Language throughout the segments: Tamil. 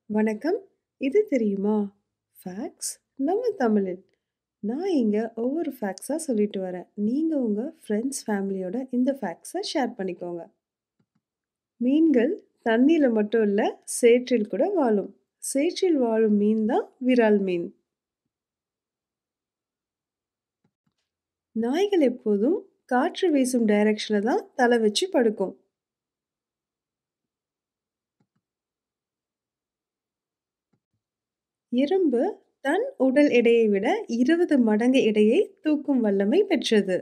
வணக்கம். இது தெரியுமா? ஃபேக்ட்ஸ் நம்ம தமிழில். நான் இங்க ஒவ்வொரு ஃபேக்ட்ஸா சொல்லிட்டு வரேன். நீங்க உங்க ஃப்ரெண்ட்ஸ், ஃபேமிலியோட இந்த ஃபேக்ட்ஸ ஷேர் பண்ணிக்கோங்க. மீன்கள் தண்ணீல மட்டும் இல்ல, சேற்றில் கூட வாழும். சேற்றில் வாழும் மீன் தான் விரால் மீன். நாய்கள் எப்போதும் காற்று வீசும் டைரக்ஷன்ல தான் தல வச்சு படுக்கும். எறும்பு தன் உடல் எடையை விட 20 மடங்கு எடையை தூக்கும் வல்லமை பெற்றது.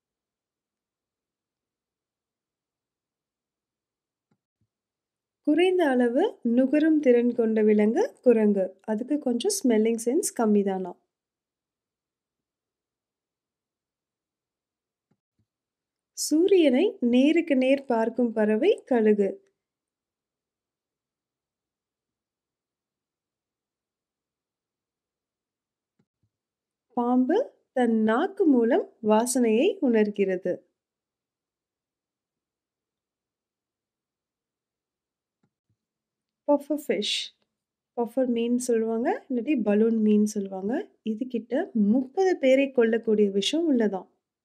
குறைந்த அளவு நுகரும் திறன் கொண்ட விலங்கு குரங்கு. அதுக்கு கொஞ்சம் ஸ்மெல்லிங் சென்ஸ் கம்மி தானாம். சூரியனை நேருக்கு நேர் பார்க்கும் பறவை கழுகு. பாம்பு தன் நாக்கு மூலம் வாசனையை உணர்கிறது. Buffer fish. பஃபர் மீன் சொல்லுவாங்க. இல்லாட்டி பலூன் மீன் சொல்லுவாங்க. இது கிட்ட 30 பேரை கொல்லக்கூடிய விஷம் உள்ளதாம்.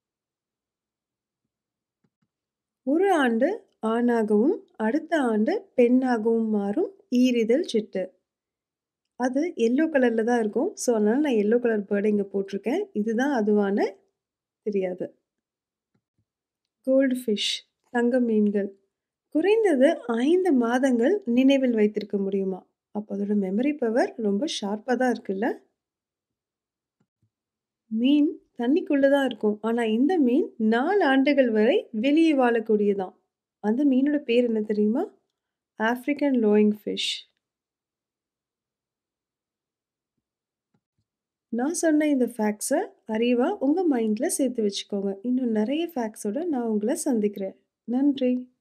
ஒரு ஆண்டு ஆணாகவும், அடுத்த ஆண்டு பெண்ணாகவும் மாறும் ஈரிதழ் சிட்டு. அது எல்லோ கலர்ல தான் இருக்கும். ஸோ, அதனால நான் எல்லோ கலர் பேர்ட இங்க போட்டிருக்கேன். இதுதான் அதுவான்னு தெரியாது. கோல்ட் ஃபிஷ் தங்க மீன்கள். குறைந்தது 5 மாதங்கள் நினைவில் வைத்திருக்க முடியுமா? அப்ப அதோட மெமரி பவர் ரொம்ப ஷார்ப்பா தான் இருக்குல்ல? மீன் தண்ணிக்குள்ள தான் இருக்கும். ஆனா இந்த மீன் 4 ஆண்டுகள் வரை வெளியே வாழக்கூடியதாம். அந்த மீனோட பேர் என்ன தெரியுமா? African lowing fish. நான் சொன்ன இந்த ஃபேக்ட்ஸ அறிவா உங்க மைண்ட்ல சேர்த்து வச்சுக்கோங்க. இன்னும் நெறைய ஃபேக்ட்ஸோட நான் உங்கள சந்திக்கிறேன். நன்றி.